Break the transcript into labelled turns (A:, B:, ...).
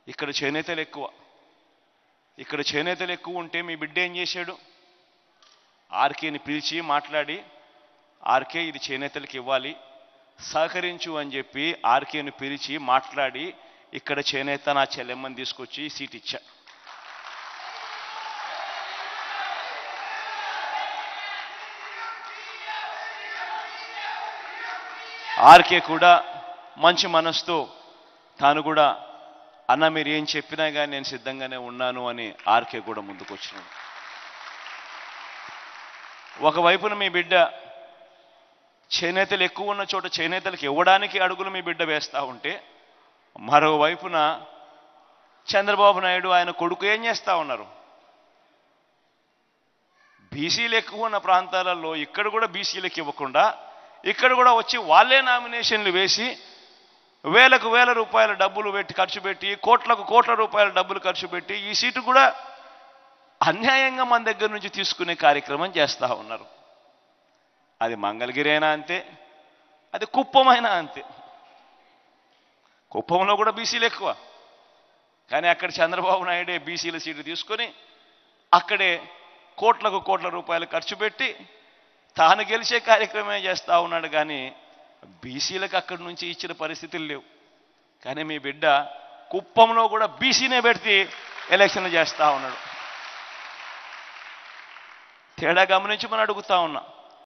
A: ఇక్కడ చేనేతలు ఎక్కువ ఇక్కడ చేనేతలు ఎక్కువ ఉంటే మీ బిడ్డ ఏం చేశాడు ఆర్కేని పిలిచి మాట్లాడి ఆర్కే ఇది చేనేతలకు ఇవ్వాలి సహకరించు అని చెప్పి ఆర్కేని పిలిచి మాట్లాడి ఇక్కడ చేనేత నా చెల్లెమ్మని తీసుకొచ్చి సీట్ ఇచ్చా ఆర్కే కూడా మంచి మనసుతో తాను కూడా అన్న మీరు ఏం చెప్పినా కానీ నేను సిద్ధంగానే ఉన్నాను అని ఆర్కే కూడా ముందుకు వచ్చినాడు ఒకవైపున మీ బిడ్డ చేనేతలు ఎక్కువ ఉన్న చోట చేనేతలకు ఇవ్వడానికి అడుగులు మీ బిడ్డ వేస్తూ ఉంటే మరోవైపున చంద్రబాబు నాయుడు ఆయన కొడుకు ఏం చేస్తూ ఉన్నారు బీసీలు ఎక్కువ ఉన్న ప్రాంతాలలో ఇక్కడ కూడా బీసీలకు ఇవ్వకుండా ఇక్కడ కూడా వచ్చి వాళ్ళే నామినేషన్లు వేసి వేలకు వేల రూపాయల డబ్బులు పెట్టి ఖర్చు పెట్టి కోట్లకు కోట్ల రూపాయల డబ్బులు ఖర్చు పెట్టి ఈ సీటు కూడా అన్యాయంగా మన దగ్గర నుంచి తీసుకునే కార్యక్రమం చేస్తూ ఉన్నారు అది మంగళగిరి అయినా అంతే అది కుప్పమైనా అంతే కుప్పంలో కూడా బీసీలు ఎక్కువ కానీ అక్కడ చంద్రబాబు నాయుడే బీసీల సీటు తీసుకొని అక్కడే కోట్లకు కోట్ల రూపాయలు ఖర్చు పెట్టి తాను గెలిచే కార్యక్రమమే చేస్తూ ఉన్నాడు కానీ బీసీలకు అక్కడి నుంచి ఇచ్చిన పరిస్థితులు లేవు కానీ మీ బిడ్డ కుప్పంలో కూడా బీసీనే పెడితే ఎలక్షన్లు చేస్తూ ఉన్నాడు తేడా గమనించి మనం అడుగుతా ఉన్నా